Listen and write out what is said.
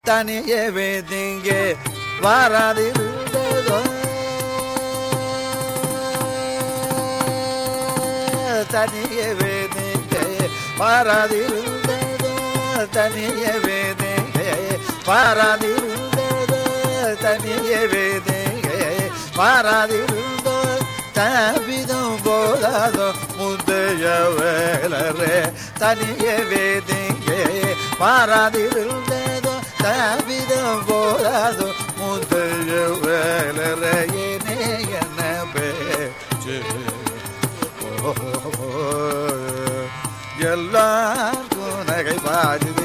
தனியே வேதிங்கே வாராதிருந்ததோ தனியே வேதிங்கே வாராதிருந்ததோ தனியே வேதிங்கே வாராதிருந்ததோ தனியே வேதிங்கே வாராதிருந்தோ தவிதும் போதாதோ முந்தைய வேலரே தனியே வேதிங்கே வாராதிருந்ததோ தவிதும் போதாதோ முந்தைய வேலரே ஏனே என்ன பேச்சு எல்லாருக்கும் நகை பாடுது